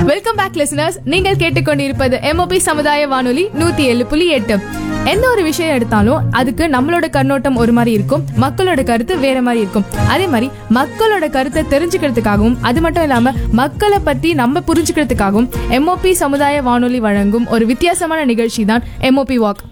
welcome back listeners நீங்கள் கேட்டுக்கொண்டிருப்பது MOP சமுதாய வானொலி நூத்தி ஏழு புள்ளி எட்டு எந்த ஒரு விஷயம் எடுத்தாலும் அதுக்கு நம்மளோட கண்ணோட்டம் ஒரு மாதிரி இருக்கும் மக்களோட கருத்து வேற மாதிரி இருக்கும் அதே மாதிரி மக்களோட கருத்தை தெரிஞ்சுக்கிறதுக்காகவும் அது மட்டும் இல்லாம மக்களை பத்தி நம்ம புரிஞ்சுக்கிறதுக்காகவும் எம்ஓபி சமுதாய வானொலி வழங்கும் ஒரு வித்தியாசமான நிகழ்ச்சி தான் எம்ஓபி வாக்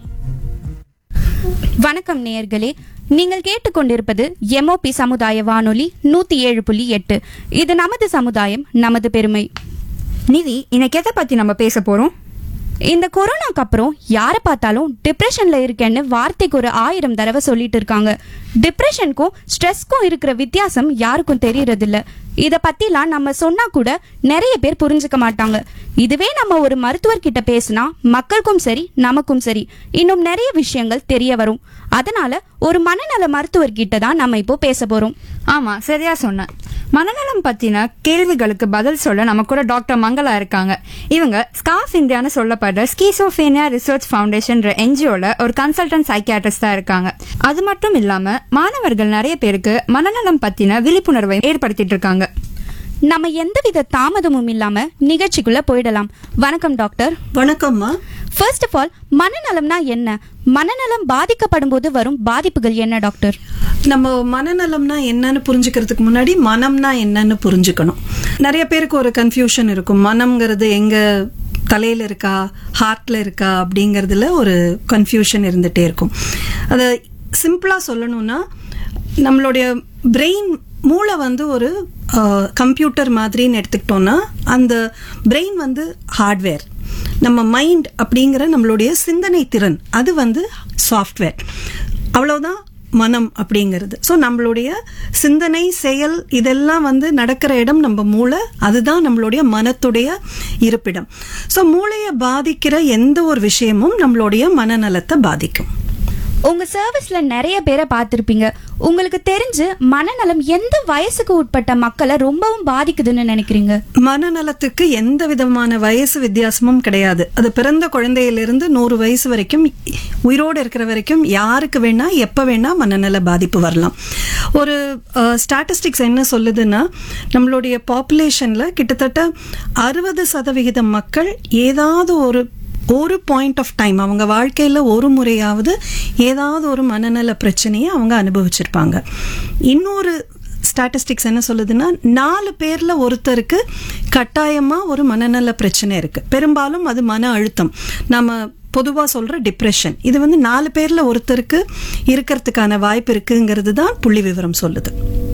வணக்கம் நேயர்களே நீங்கள் கேட்டுக்கொண்டிருப்பது எம்ஓபி சமுதாய வானொலி நூத்தி ஏழு புள்ளி எட்டு இது நமது சமுதாயம் நமது பெருமை நிதி இன்னைக்கு எதை பத்தி நம்ம பேச போறோம் இந்த கொரோனாக்கு அப்புறம் யாரை பார்த்தாலும் டிப்ரெஷன்ல இருக்கேன்னு வார்த்தைக்கு ஒரு ஆயிரம் தடவை சொல்லிட்டு இருக்காங்க டிப்ரெஷனுக்கும் ஸ்ட்ரெஸ்க்கும் இருக்கிற வித்தியாசம் யாருக்கும் தெரியறது இல்ல இத பத்திலாம் நம்ம சொன்னா கூட நிறைய பேர் புரிஞ்சுக்க மாட்டாங்க இதுவே நம்ம ஒரு மருத்துவர்கிட்ட பேசினா மக்களுக்கும் சரி நமக்கும் சரி இன்னும் நிறைய விஷயங்கள் தெரிய வரும் அதனால ஒரு மனநல மருத்துவர்கிட்ட தான் நம்ம இப்போ பேச போறோம் ஆமா சரியா சொன்ன மனநலம் பத்தின கேள்விகளுக்கு பதில் சொல்ல நம்ம கூட டாக்டர் மங்களா இருக்காங்க இவங்க ஸ்காஃப் இந்தியான்னு சொல்லப்படுற ஸ்கீசோஃபேனியா ரிசர்ச் ஃபவுண்டேஷன்ற என்ஜிஓல ஒரு கன்சல்டன்ட் சைக்கியாட்ரிஸ்டா இருக்காங்க அது மட்டும் இல்லாம மாணவர்கள் நிறைய பேருக்கு மனநலம் பத்தின விழிப்புணர்வை ஏற்படுத்திட்டு இருக்காங்க நம்ம எந்தவித தாமதமும் இல்லாம நிகழ்ச்சிக்குள்ள போயிடலாம் வணக்கம் டாக்டர் வணக்கம்மா ஃபர்ஸ்ட் ஆஃப் ஆல் மனநலம்னா என்ன மனநலம் பாதிக்கப்படும் போது வரும் பாதிப்புகள் என்ன டாக்டர் நம்ம மனநலம்னா என்னன்னு புரிஞ்சுக்கிறதுக்கு முன்னாடி மனம்னா என்னன்னு புரிஞ்சுக்கணும் நிறைய பேருக்கு ஒரு கன்ஃபியூஷன் இருக்கும் மனம்ங்கிறது எங்க தலையில இருக்கா ஹார்ட்ல இருக்கா அப்படிங்கறதுல ஒரு கன்ஃபியூஷன் இருந்துட்டே இருக்கும் அதை சிம்பிளா சொல்லணும்னா நம்மளுடைய பிரெயின் மூளை வந்து ஒரு கம்ப்யூட்டர் மாதிரின்னு எடுத்துக்கிட்டோம்னா அந்த பிரெயின் வந்து ஹார்ட்வேர் நம்ம மைண்ட் அப்படிங்கிற நம்மளுடைய சிந்தனை திறன் அது வந்து சாஃப்ட்வேர் அவ்வளவுதான் மனம் அப்படிங்கிறது ஸோ நம்மளுடைய சிந்தனை செயல் இதெல்லாம் வந்து நடக்கிற இடம் நம்ம மூளை அதுதான் நம்மளுடைய மனத்துடைய இருப்பிடம் ஸோ மூளையை பாதிக்கிற எந்த ஒரு விஷயமும் நம்மளுடைய மனநலத்தை பாதிக்கும் உங்க சர்வீஸ்ல நிறைய பேரை பார்த்திருப்பீங்க உங்களுக்கு தெரிஞ்சு மனநலம் எந்த வயசுக்கு உட்பட்ட மக்களை ரொம்பவும் பாதிக்குதுன்னு நினைக்கிறீங்க மனநலத்துக்கு எந்த விதமான வயசு வித்தியாசமும் கிடையாது அது பிறந்த குழந்தையிலிருந்து நூறு வயசு வரைக்கும் உயிரோடு இருக்கிற வரைக்கும் யாருக்கு வேணா எப்ப வேணா மனநல பாதிப்பு வரலாம் ஒரு ஸ்டாட்டிஸ்டிக்ஸ் என்ன சொல்லுதுன்னா நம்மளுடைய பாப்புலேஷன்ல கிட்டத்தட்ட அறுபது சதவிகிதம் மக்கள் ஏதாவது ஒரு ஒரு பாயிண்ட் ஆஃப் டைம் அவங்க வாழ்க்கையில ஒரு முறையாவது ஏதாவது ஒரு மனநல பிரச்சனையை அவங்க அனுபவிச்சிருப்பாங்க இன்னொரு ஸ்டாட்டிஸ்டிக்ஸ் என்ன சொல்லுதுன்னா நாலு பேர்ல ஒருத்தருக்கு கட்டாயமா ஒரு மனநல பிரச்சனை இருக்கு பெரும்பாலும் அது மன அழுத்தம் நம்ம பொதுவா சொல்ற டிப்ரெஷன் இது வந்து நாலு பேர்ல ஒருத்தருக்கு இருக்கிறதுக்கான வாய்ப்பு இருக்குங்கிறது தான் புள்ளி விவரம் சொல்லுது